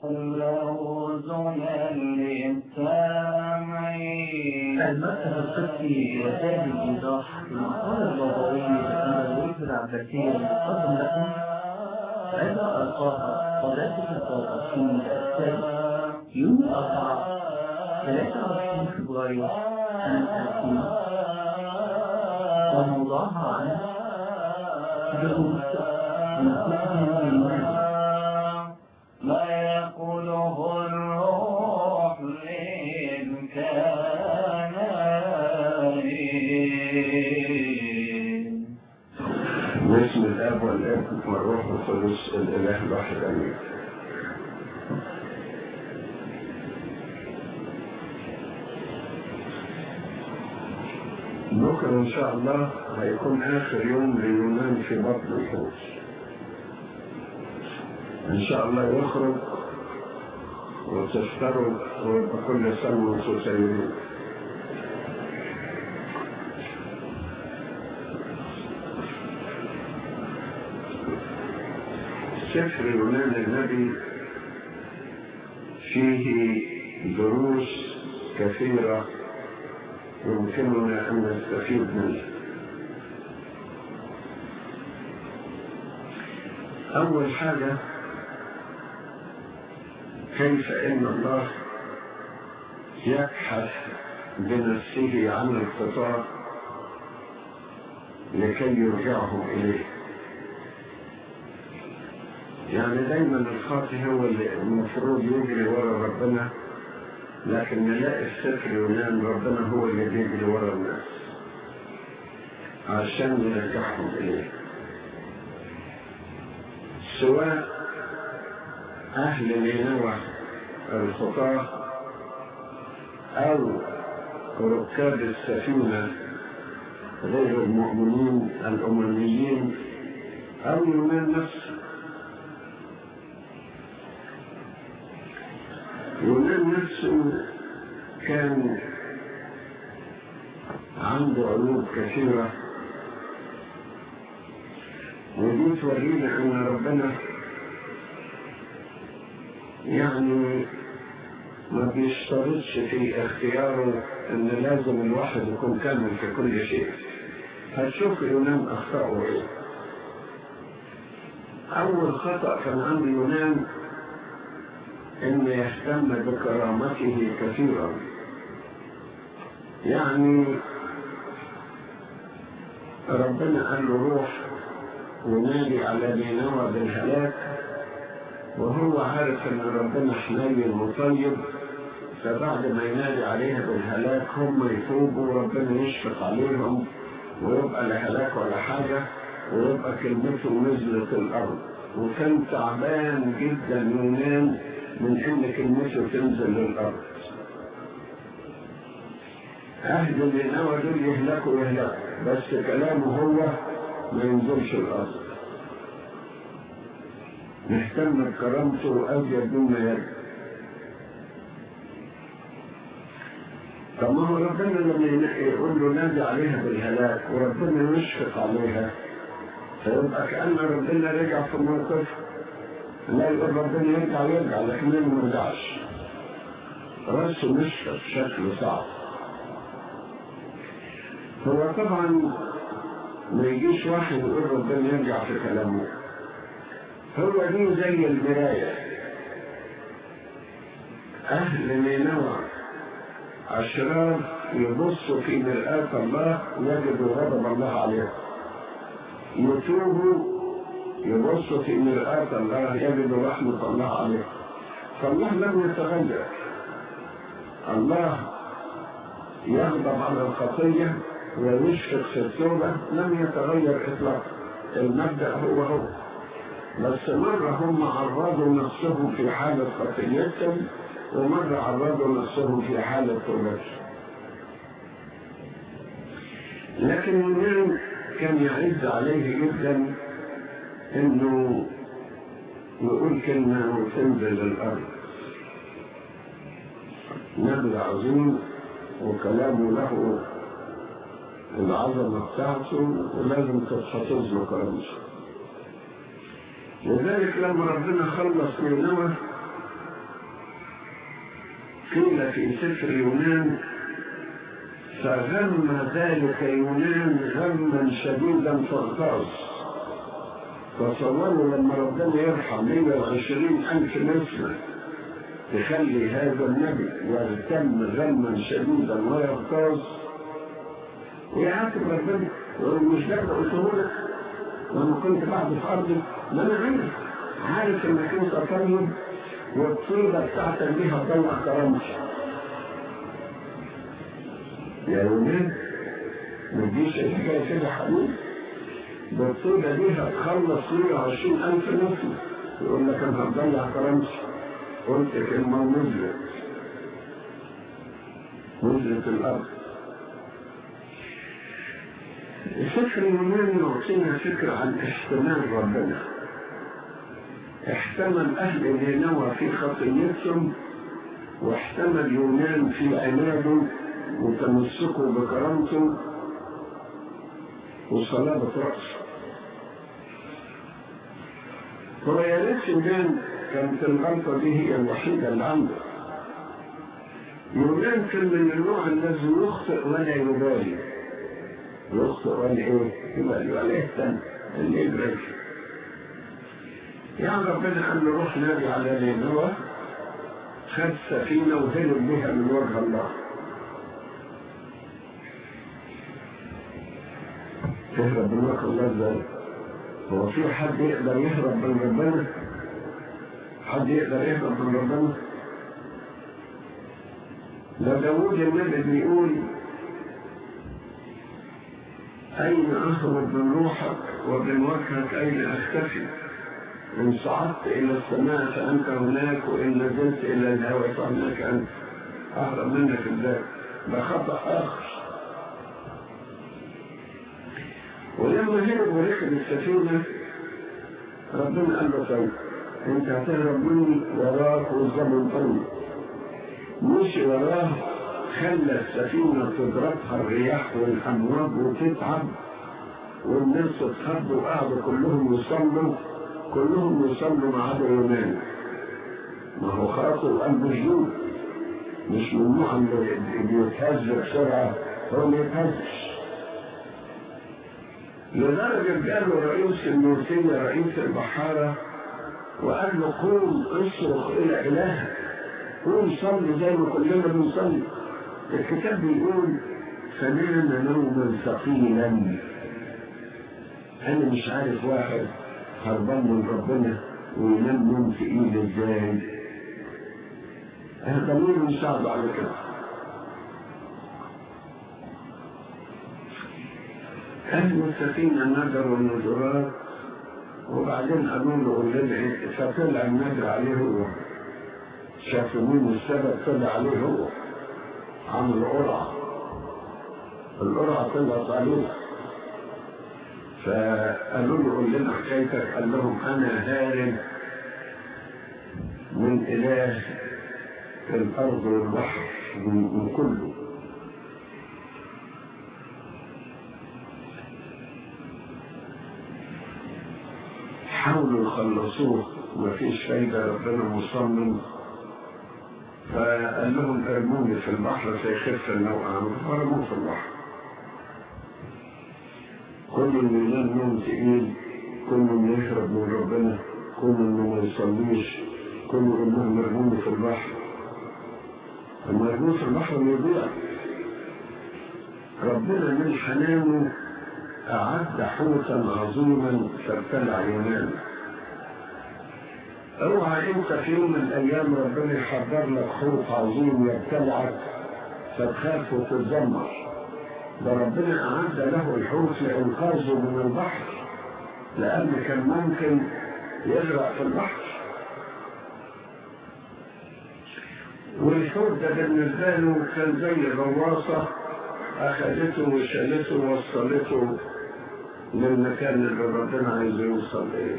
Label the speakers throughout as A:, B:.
A: له زمن للسامعين
B: المذهب القدسي وسائل الإيضاح في المقالة البابوية للأندلس العباسية المقدم لكم عبر ألقاها قداسة القادسين الثالث يوم الأربعاء 23 فبراير سنة 2000 وموضوعها عن دروس من كتب اليونان
A: ما يقوله الروح للكائنين
C: باسم الاب والابن والروح القدس الاله الواحد امين بكره ان شاء الله هيكون اخر يوم ليونان في بطن الحوت ان شاء الله يخرج وتفطروا ويبقى كل سنه وانتم سيرين سفر يونان النبي فيه دروس كثيرة يمكننا أن نستفيد منها أول حاجة كيف إن الله يبحث بنفسه عن الخطاة لكي يرجعهم إليه يعني دايما الخاطئ هو اللي المفروض يجري ورا ربنا لكن نلاقي في سفر يونان ربنا هو اللي بيجري ورا الناس عشان يرجعهم إليه سواء أهل نينوى الخطاة أو ركاب السفينة غير المؤمنين الأمميين أو يونان نفسه يونان نفسه كان عنده عيوب كثيرة ودي تورينا أن ربنا يعني ما بيشترطش في اختياره ان لازم الواحد يكون كامل في كل شيء هتشوف يونان اخطأه ايه اول خطأ كان عند يونان ان يهتم بكرامته كثيرا يعني ربنا قال له روح ونادي على نينوى بالهلاك وهو عارف ان ربنا حنين وطيب فبعد ما ينادي عليها بالهلاك هم يتوبوا وربنا يشفق عليهم ويبقى لا هلاك ولا حاجة ويبقى كلمته نزلت الأرض وكان تعبان جدا يونان من ان كلمته تنزل للأرض أهل النوى دول يهلكوا يهلكوا بس كلامه هو ما ينزلش الأرض نهتم بكرامته أزيد مما يجب طب ما هو ربنا لما يقول له نادي عليها بالهلاك وربنا يشفق عليها فيبقى كأن ربنا رجع في موقف لا يقول ربنا يرجع يرجع لكن ما يرجعش راسه مشفق بشكل صعب هو طبعا ما يجيش واحد يقول ربنا يرجع في كلامه هو دي زي المراية أهل نينوى أشرار يبصوا في مرآة الله يجدوا غضب الله عليهم يتوبوا يبصوا في مرآة الله يجدوا رحمة الله عليهم فالله لم يتغير الله يغضب على الخطية ويشفق في التوبة لم يتغير إطلاقا المبدأ هو هو بس مرة هم عرضوا نفسهم في حالة خطيتهم ومرة عرضوا نفسهم في حالة توبتهم لكن يونان كان يعز عليه جدا انه يقول كلمة وتنزل الارض نبي عظيم وكلامه له العظمة بتاعته ولازم تتحفظ له كرامته لذلك لما ربنا خلص نينوى قيل في سفر يونان فغم ذلك يونان غما شديدا فاغتاظ تصوروا لما ربنا يرحم 120 ألف نسمة تخلي هذا النبي يغتم غما شديدا ويغتاظ ويعاتب ربنا ويقول مش ده اللي قلته لك لما كنت بعد في أرضي ما أنا عارف عارف إنك أنت طيب والطيبة بتاعتك دي هتضيع كرامتي يا ولاد ما تجيش الحكاية كده حبيبي ده الطيبة دي هتخلص 120 ألف نسمة يقول لك أنا هتضيع كرامتي قلت كلمة ونزلت نزلت الأرض سفر يونان يعطينا فكرة عن احتمال ربنا احتمل أهل نينوى في خطيتهم واحتمل يونان في عناده وتمسكه بكرامته وصلابة رأسه هو يا ريت يونان كانت الغلطة دي هي الوحيدة اللي عنده يونان كان من النوع الذي يخطئ ولا يبالي يخطئ ولا ايه يبالي ولا يهتم اللي يدرك يعني ربنا قال له روح نادي على نينوى خد سفينة وهرب بها من وجه الله تهرب من وجه الله ازاي؟ هو في حد يقدر يهرب من ربنا؟ حد يقدر يهرب من ربنا؟ ده داوود النبي بيقول أين أهرب من روحك ومن وجهك أين أختفي؟ إن صعدت إلى السماء فأنت هناك وإن نزلت إلى الهواء فهناك أنت أهرب منك إزاي؟ ده خطأ آخر ولما هرب وركب السفينة ربنا قال له طيب أنت هتهرب مني وراك والزمن طويل مشي وراه خلى السفينة تضربها الرياح والأمواج وتتعب والناس اتخض وقعدوا كلهم يصلوا كلهم يصلوا ما عدا يونان ما هو خاطر قلبه جنود مش من النوع اللي بيتهز بسرعة هو ما يتهزش لدرجة قالوا رئيس الموسيقى رئيس البحارة وقال له قوم اصرخ إلى إلهك قوم صلي زي ما كلنا بنصلي الكتاب بيقول فنام نوما ثقيلا أنا مش عارف واحد هربان من ربنا وينام نوم تقيل ازاي احنا ضمير يساعد على كده أهل السفينة نظروا النظرات وبعدين قالوا له قول لنا فطلع النادر عليه هو شافوا مين السبب طلع عليه هو عمل قرعة القرعة طلعت عليه فقالوا له قول لنا حكايتك قال لهم انا هارب من اله الارض والبحر من كله حاولوا يخلصوه مفيش فايدة ربنا مصمم فقال لهم ارموني في البحر سيخف النوع عنه فرموه في البحر كل اللي ينام نوم تقيل كل اللي يهرب من ربنا كل اللي ما يصليش كل اللي مرمون في البحر لما يرمون في البحر يضيع ربنا من حنانه أعد حوتا عظيما فابتلع يونان اوعى انت في يوم من الايام ربنا يحضر لك حوت عظيم يبتلعك فتخاف وتتذمر ده ربنا أعد له الحوت لإنقاذه من البحر لأن كان ممكن يغرق في البحر والحوت ده بالنسبة له كان زي غواصة أخذته وشالته ووصلته للمكان اللي ربنا عايز يوصل إليه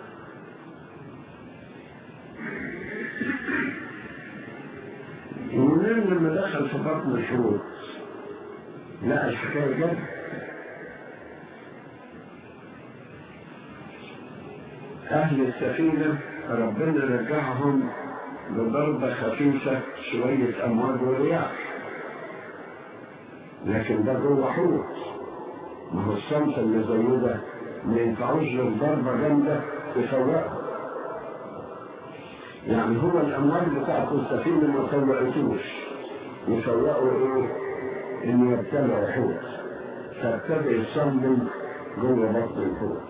C: يونان لما دخل في بطن الحوت لا الحكاية جد أهل السفينة ربنا رجعهم بضربة خفيفة شوية أمواج ورياح لكن ده جوه حوت ما هو الصمت اللي زي ده ما ينفعوش غير ضربة جامدة تفوقه يعني هو الأمواج بتاعت السفينة ما فوقتوش يفوقوا إيه؟ إنه يبتلع حوت فابتدأ يصلي جوه بطن الحوت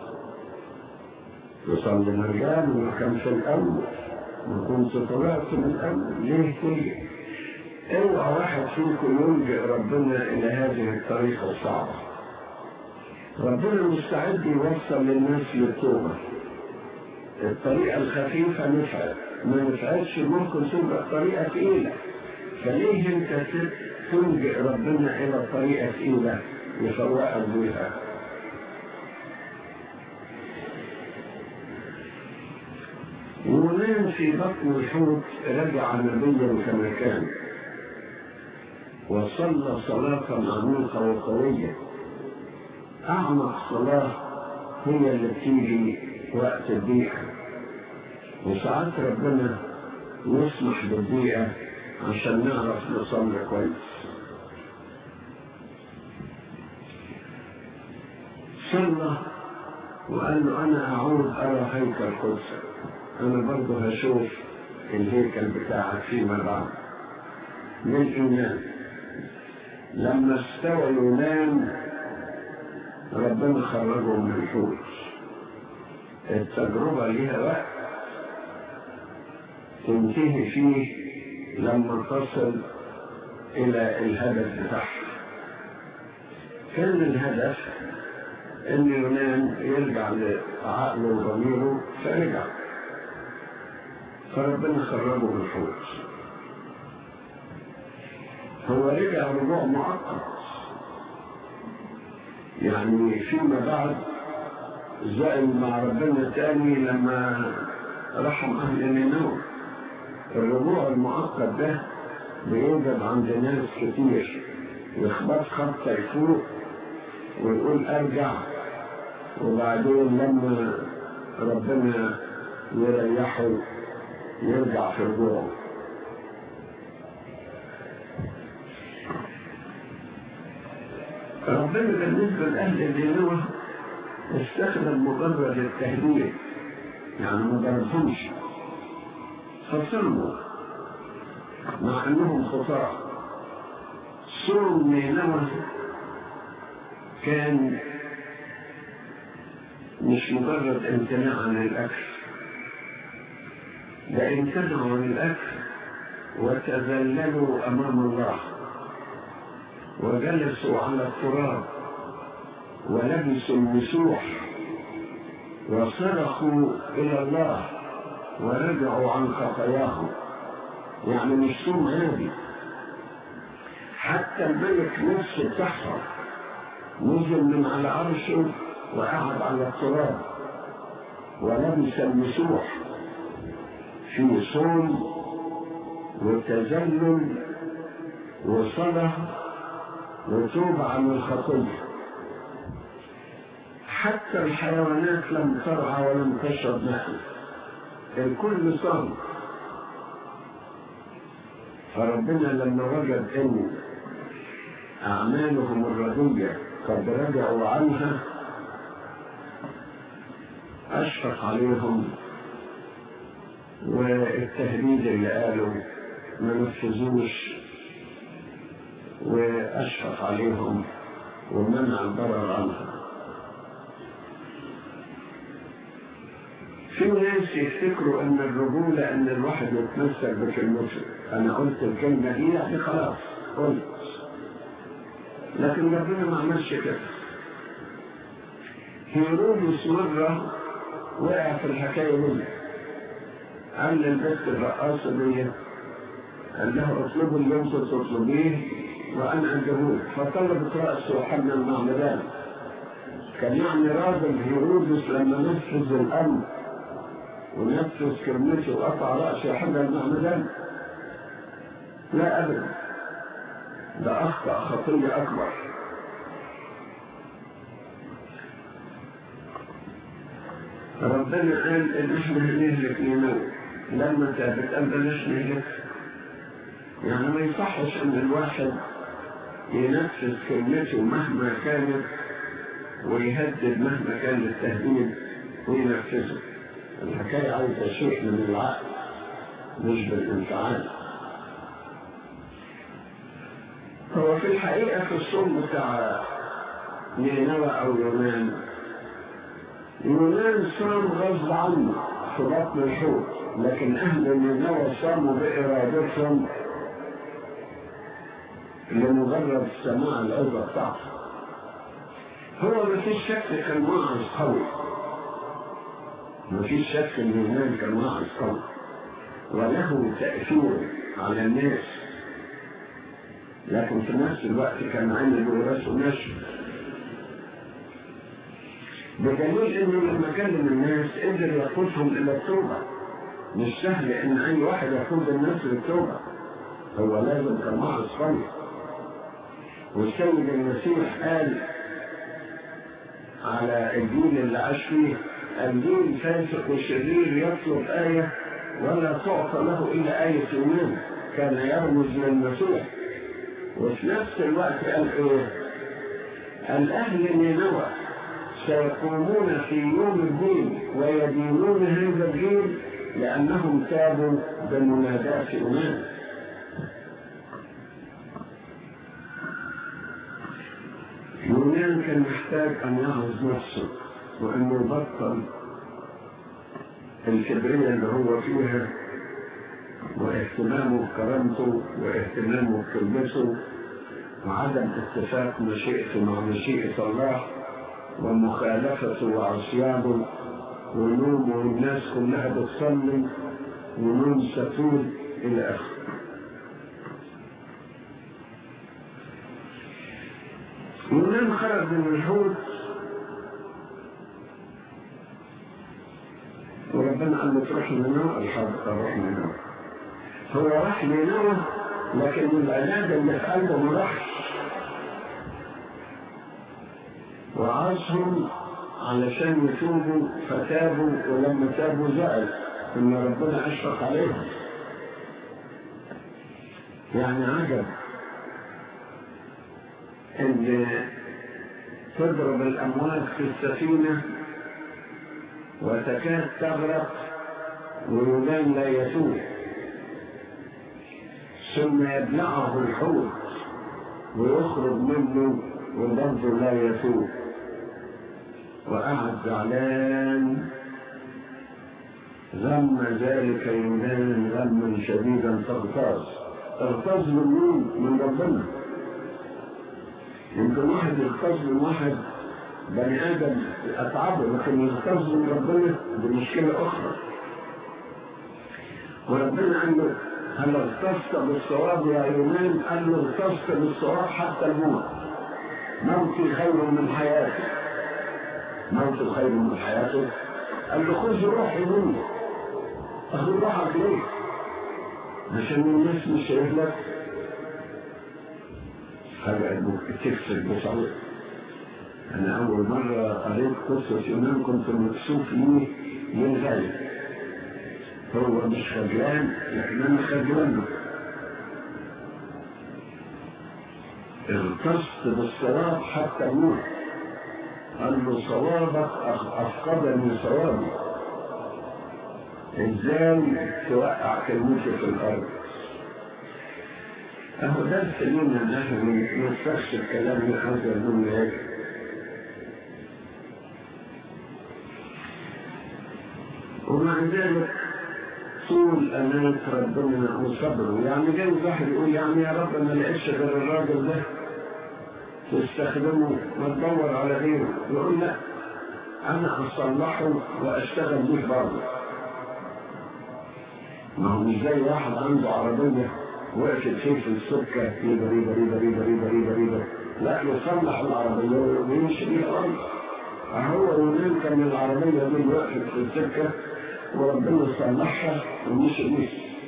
C: يصلي مرجان وما كانش الأول ما كنت طلعت من الأول ليه كده؟ اوعى واحد فيكم يلجئ ربنا إلى هذه الطريقة الصعبة ربنا مستعد يوصل للناس للتوبة الطريقة الخفيفة نفعت ما نفعتش ممكن تبقى طريقة تقيلة فليه انت تلجئ ربنا إلى طريقة تقيلة يفوقك بيها يونان في بطن الحوت رجع نبيا كما كان وصلى صلاة عميقة وقوية أعمق صلاة هي اللي بتيجي وقت الضيقة وساعات ربنا يسمح بالضيقة عشان نعرف نصلي كويس صلى وقال له أنا أعود أرى هيكل قدسك أنا برضه هشوف الهيكل بتاعك فيما بعد من إيمان لما استوى يونان ربنا خرجه من الحوت التجربة ليها وقت تنتهي فيه لما تصل إلى الهدف بتاعها كان الهدف إن يونان يرجع لعقله وضميره فرجع فربنا خرجه من الحوت هو رجع رجوع مؤقت يعني فيما بعد زائل مع ربنا تاني لما رحم أهل نينوى الرجوع المؤقت ده بيوجد عند ناس كتير يخبط خبطة يفوق ويقول أرجع وبعدين لما ربنا يريحه يرجع في رجوعه ربنا بالنسبة لأهل الدينوة استخدم مجرد التهديد يعني ما ضربهمش فصلوا مع انهم خطاة صوم نينوى كان مش مجرد امتناع عن الاكل ده امتنعوا عن الاكل وتذللوا امام الله وجلسوا على التراب ولبسوا المسوح وصرخوا الى الله ورجعوا عن خطاياهم يعني مش صوم عادي حتى الملك نفسه بتاعهم نزل من على عرشه وقعد على التراب ولبس المسوح في صوم وتذلل وصلاة وتوب عن الخطية حتى الحيوانات لم ترعى ولم تشرب ماء الكل صام فربنا لما وجد ان اعمالهم الردية قد رجعوا عنها اشفق عليهم والتهديد اللي قالوا ما نفذوش واشفق عليهم ومنع الضرر عنها في ناس يفتكروا ان الرجولة ان الواحد يتمسك بكلمته انا قلت الكلمة دي يعني خلاص قلت لكن ربنا ما عملش كده هيرودس مرة وقع في الحكاية دي قال للبنت الرقاصة دي قال لها اطلبوا اللي انتوا تطلبيه وانا اديهولك فطلبت رأس يوحنا المعمدان كان يعني راجل هيرودس لما نفذ الامر ونفذ كلمته وقطع رأس يوحنا المعمدان لا ابدا ده اخطأ خطية اكبر ربنا قال ان احنا هنهلك نينوى لما تابت قال بلاش نهلك يعني ما يصحش ان الواحد ينفذ كلمته مهما كانت ويهدد مهما كان التهديد وينفذه الحكاية عايزة شيء من العقل مش بالانفعال هو في الحقيقة في الصوم بتاع نينوى أو يونان يونان صام غصب عنه في بطن الحوت لكن أهل نينوى صاموا بإرادتهم لمجرد سماع العظة بتاعته هو ما فيش شك كان واعظ قوي ما فيش شك ان اليونان كان واعظ قوي وله تأثير على الناس لكن في نفس الوقت كان عامل وراسه نشر بدليل انه لما كلم الناس قدر يقودهم الى التوبه مش سهل ان اي واحد يقود الناس للتوبه هو لازم كان واعظ قوي والسيد المسيح قال على الدين اللي عاش فيه الدين فاسق وشرير يطلب آية ولا تعطى له إلا آية إيمان كان يرمز للمسيح وفي نفس الوقت قال إيه؟ الأهل نينوى سيقومون في يوم الدين ويدينون هذا الجيل لأنهم تابوا بمناداة إيمان يونان كان محتاج أن يعرض نفسه وأنه يبطل الكبرية اللي هو فيها واهتمامه بكرامته واهتمامه بكلمته وعدم اتفاق مشيئته مع مشيئة الله ومخالفته وعصيانه ونوم والناس كلها بتصلي ونوم ستول إلى آخره يونان خرج من الحوت وربنا قال له تروح لنوى الحرب تروح لنوى هو راح لنوى لكن العبادة اللي في قلبه ما راحش وعاشهم علشان يتوبوا فتابوا ولما تابوا زعل ان ربنا اشفق عليهم يعني عجب ان تضرب الامواج في السفينه وتكاد تغرق ويونان لا يتوب ثم يبلعه الحوت ويخرج منه وبرضه لا يتوب وقعد زعلان غم ذلك يونان غما شديدا فاغتاظ اغتاظ من مين؟ من ربنا يمكن واحد يغتاظ من واحد بني ادم اتعبه لكن يغتاظ من ربنا دي مشكله اخرى وربنا قال له هل اغتصت بالصواب يا يونان قال له اغتصت بالصواب حتى الموت موتي خير من حياتي موت خير من حياته قال له خذ روحي مني اخذ روحك ليه عشان الناس مش شايف لك حاجة تكسر بصعوبة أنا أول مرة قريت قصة يونان كنت مكسوف ليه للغاية هو مش خجلان لكن أنا خجلان اغتصت بالصواب حتى الموت قال له صوابك أفقدني صوابي ازاي توقع كلمتي في الأرض أهو ده السليم ان احنا ما نفسخش الكلام من هذا النوم هيك ومع ذلك طول أمانة ربنا وصبره يعني جاي واحد يقول يعني يا رب أنا لقيتش غير الراجل ده تستخدمه ما تدور على غيره يقول لا أنا أصلحه وأشتغل به برضه ما هو مش زي واحد عنده عربية وقفت فيه في السكة ريبة ريبة ريبة ريبة ريبة ريبة ريبة لا يصلح العربية ويمشي بيها برضه هو يونان كان العربية دي وقفت في السكة وربنا صلحها ومشي بيها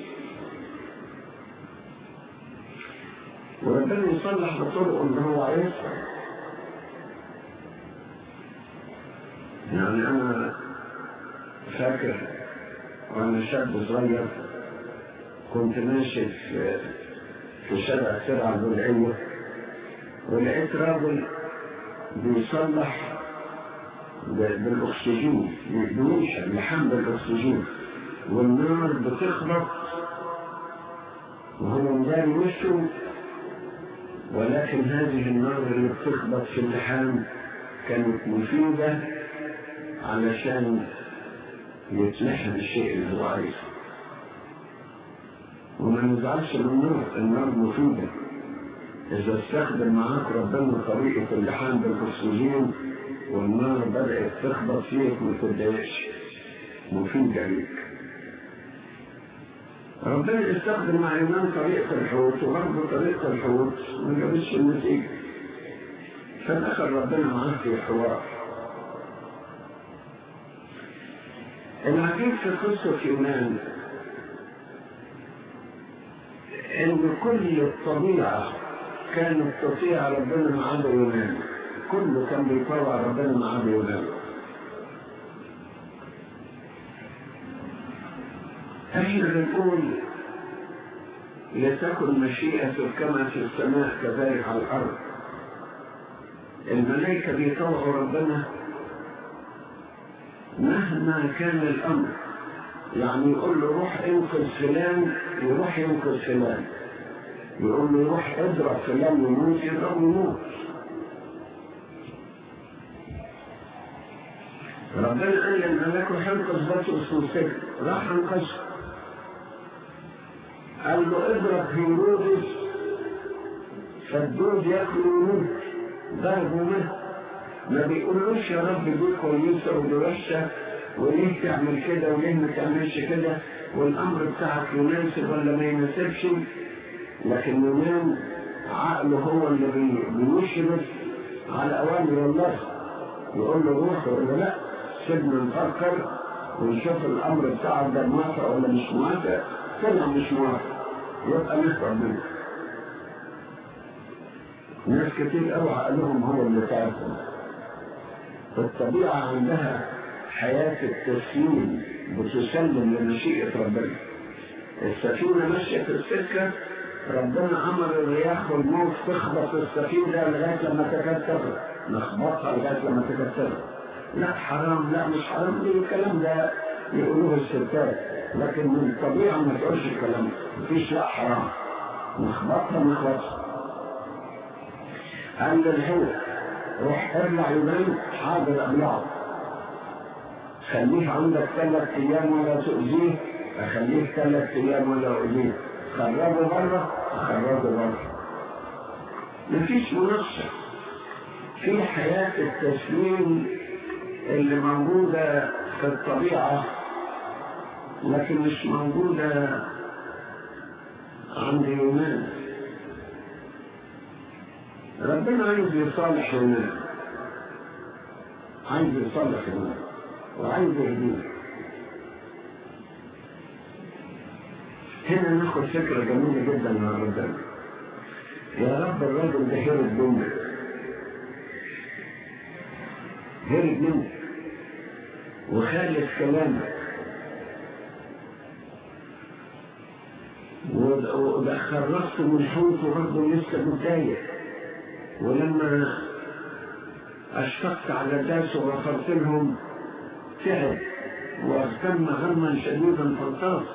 C: وربنا يصلح بطرق اللي هو عايزها يعني انا فاكر وأنا شاب صغير كنت ماشي في في شارع سرعة البلعية ولقيت راجل بيصلح ب- بالأكسجين بينشأ لحم بالأكسجين والنار بتخبط وهو مداري وشه ولكن هذه النار اللي بتخبط في اللحام كانت مفيدة علشان يتلحم الشيء اللي هو عايزه وما نزعلش من النار النار مفيدة إذا استخدم معاك ربنا طريقة اللحام بالأكسجين والنار بدأت تخبط فيك ما تتضايقش مفيدة ليك ربنا استخدم مع إيمان طريقة الحوت وبرضه طريقة الحوت ما جابتش النتيجة فدخل ربنا معاه في حوار العجيب في قصة يونان ان كل الطبيعة كانت تطيع ربنا ما عدا يونان كله كان بيطوع ربنا ما عدا يونان احنا بنقول لتكن مشيئتك كما في السماء كذلك على الارض الملائكة بيطوعوا ربنا مهما كان الامر يعني يقول له روح انقذ فلان يروح ينقذ فلان يقول له روح اضرب فلان يموت يضرب يموت ربنا قال للملاك روح انقذ بطرس من السجن راح انقذه قال له اضرب هيرودس فالدود ياكل ويموت ضربه مات ما بيقولوش يا رب دي كويسه ودي وحشه وليه تعمل كده وليه ما تعملش كده والامر بتاعك يناسب ولا ما يناسبش لكن يونان عقله هو اللي بي- بيشرف على اوامر الله يقول له روح يقول له لا سيبنا نفكر ونشوف الامر بتاعك ده موافق ولا مش موافق طلع مش موافق يبقى نفهم منه ناس كتير قوي عقلهم هو اللي تعبهم الطبيعة عندها حياة التسليم بتسلم لمشيئة ربنا السفينة ماشية في السكة ربنا أمر الرياح والموت تخبط السفينة لغاية لما تكاد تغرق نخبطها لغاية لما تكاد تغرق لا حرام لا مش حرام دي الكلام ده يقولوه الستات لكن من الطبيعة ما تقولش الكلام ده مفيش لا حرام نخبطها نخبطها قال للهوى روح ارجع يبان حاضر ابلعه خليه عندك ثلاث ايام ولا تؤذيه اخليه ثلاث ايام ولا اؤذيه خرجه بره خرجه بره مفيش مناقشه في حياه التسليم اللي موجوده في الطبيعه لكن مش موجوده عند يونان ربنا عايز يصالح يونان عايز يصالح يونان وعايز يهديه هنا ناخد فكرة جميلة جدا من ربنا يا رب الراجل ده هرب منك هرب منك وخالف كلامك وده خرجت من حوته برضه لسه متضايق ولما أشفقت على الناس وغفرت لهم تعب واغتم غما شديدا فانتص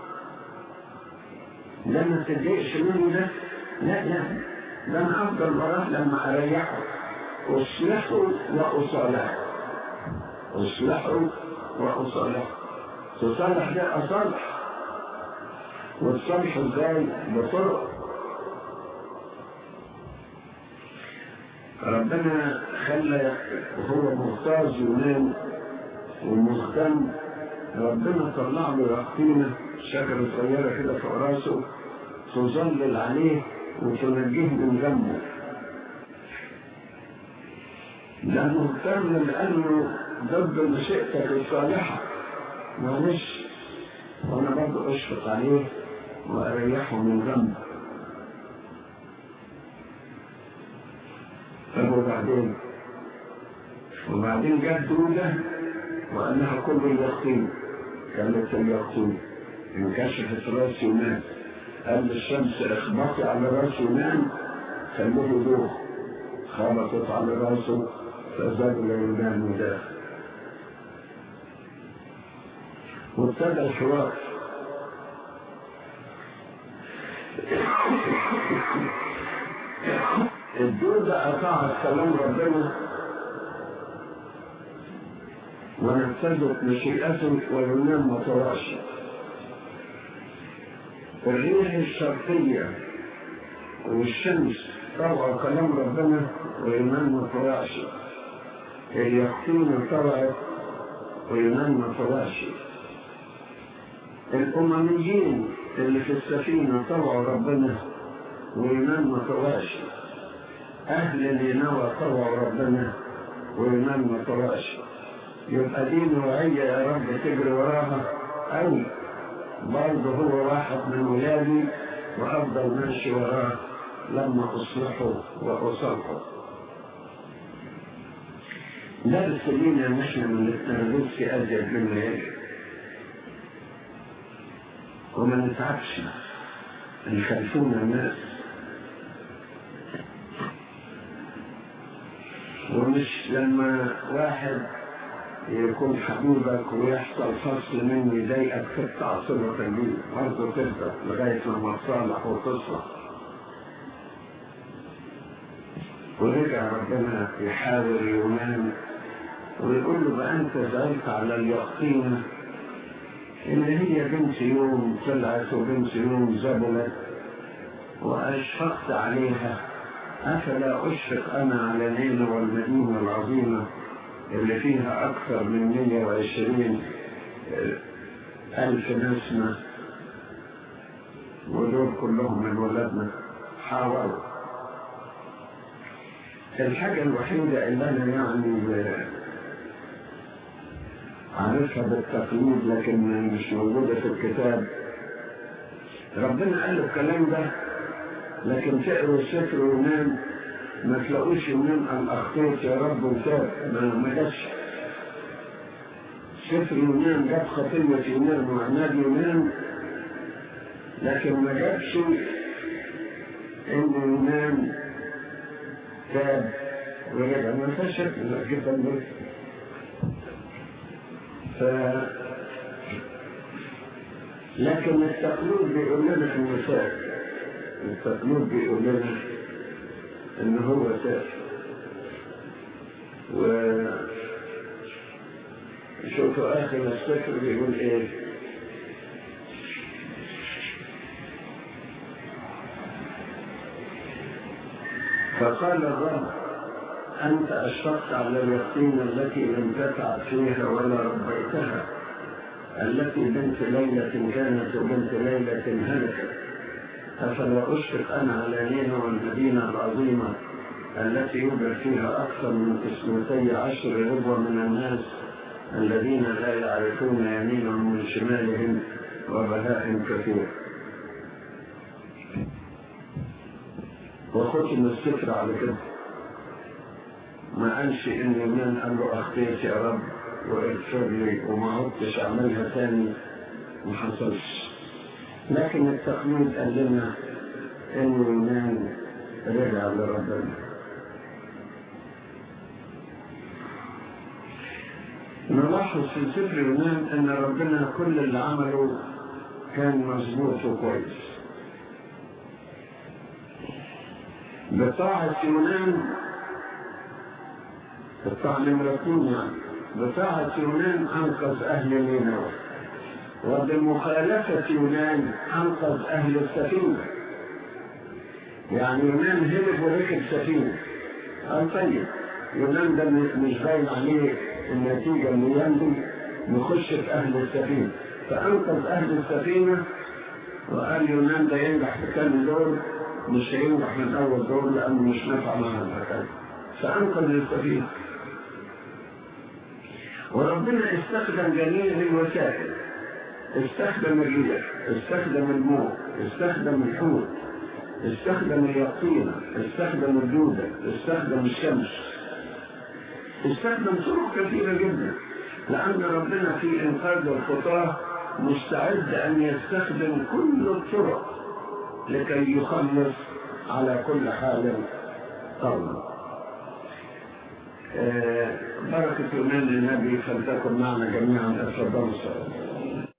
C: ده ما تتضايقش منه ده لا لا ده انا افضل وراه لما اريحه اصلحه واصالحه اصلحه واصالحه تصالح ده اصالح وتصالح ازاي بطرق ربنا خلى وهو مغتاظ يونان ومهتم ربنا طلع له يقطينة شجرة صغيرة كده فوق راسه تظلل عليه وتنجيه من ذنبه ده مهتم لأنه ضد مشيئتك الصالحة معلش وأنا برضه أشفق عليه وأريحه من ذنبه طب وبعدين وبعدين جت دودة وقال لها كل اليقين كانت اليقطين انكشفت راس يونان قال الشمس اخبطي على راس يونان خلوه يدوخ خبطت على راسه فزاد يونان وداخل وابتدى الحوار الدودة أطاعت كلام ربنا ونفذت مشيئته وينام متواشي الريح الشرقية والشمس طبعا كلام ربنا وينام متواشي اليقين طلعت وينام متواشي الأمميين اللي في السفينة طلعوا ربنا وينام متواشي أهل الينوى طلعوا ربنا وينام متواشي يبقى دي نوعية يا رب تجري وراها أو برضه هو واحد من ولادي وأفضل ماشي وراه لما أصلحه وأصلحه لا بسلينا ان احنا ما نتنرفزش ازيد مما يجب وما نتعبش يخالفونا الناس ومش لما واحد يكون حبيبك ويحصل فصل منه يضايقك تقطع صلة بيه برضه تفضل لغاية لما تصالح وتصلح ورجع ربنا يحاور يونان ويقول له بقى انت زعلت على اليقين ان هي بنت يوم طلعت وبنت يوم زبلت واشفقت عليها افلا اشفق انا على نينوى والمدينه العظيمه اللي فيها اكثر من 120 الف نسمه ودول كلهم من ولادنا حاولوا الحاجة الوحيدة اللي أنا يعني عارفها بالتقليد لكن مش موجودة في الكتاب ربنا قال له الكلام ده لكن تقروا سفر يونان ما تلاقوش يونان قال أخطيت يا رب وتاب ما ما جاتش سفر يونان جاب خطية يونان وعناد يونان لكن ما جابش إن يونان تاب ورجع ما فيهاش شك جدا ف لكن التقليد بيقول لنا انه تاب التقليد بيقول لنا ان هو تاب و شوفوا اخر السفر بيقول ايه فقال الرب أنت أشفقت على اليقين التي لم تتعب فيها ولا ربيتها التي بنت ليلة كانت وبنت ليلة هلكت أفلا أشفق أنا على نينوى والمدينة العظيمة التي يوجد فيها أكثر من اثنتي عشر ربوة من الناس الذين لا يعرفون يمينهم من شمالهم وبهاء كثير وختم السفر على كده ما قالش ان يونان قال له اخطيت يا رب واغفر لي وما عدتش اعملها تاني ما حصلش لكن التقليد قال لنا ان يونان رجع لربنا نلاحظ في سفر يونان ان ربنا كل اللي عمله كان مظبوط وكويس بطاعة يونان بطاعة نمرة يعني بطاعة يونان أنقذ أهل نينوى وبمخالفة يونان أنقذ أهل السفينة يعني يونان هرب وركب سفينة قال طيب يونان ده مش باين عليه النتيجة اللي يمضي نخش في أهل السفينة فأنقذ أهل السفينة وقال يونان ده ينجح في كام دور مش هينجح من أول دور لأنه مش نافع معنا الحكاية فأنقذ السفينة وربنا استخدم جميع الوسائل استخدم الريح استخدم الموت استخدم الحوت استخدم اليقطينة استخدم الدودة استخدم الشمس استخدم طرق كثيرة جدا لأن ربنا في إنقاذ الخطاة مستعد أن يستخدم كل الطرق لكي يخلص على كل حال قوم آه، بركة يونان النبي فلتكن معنا جميعا أتفضلوا الصلاة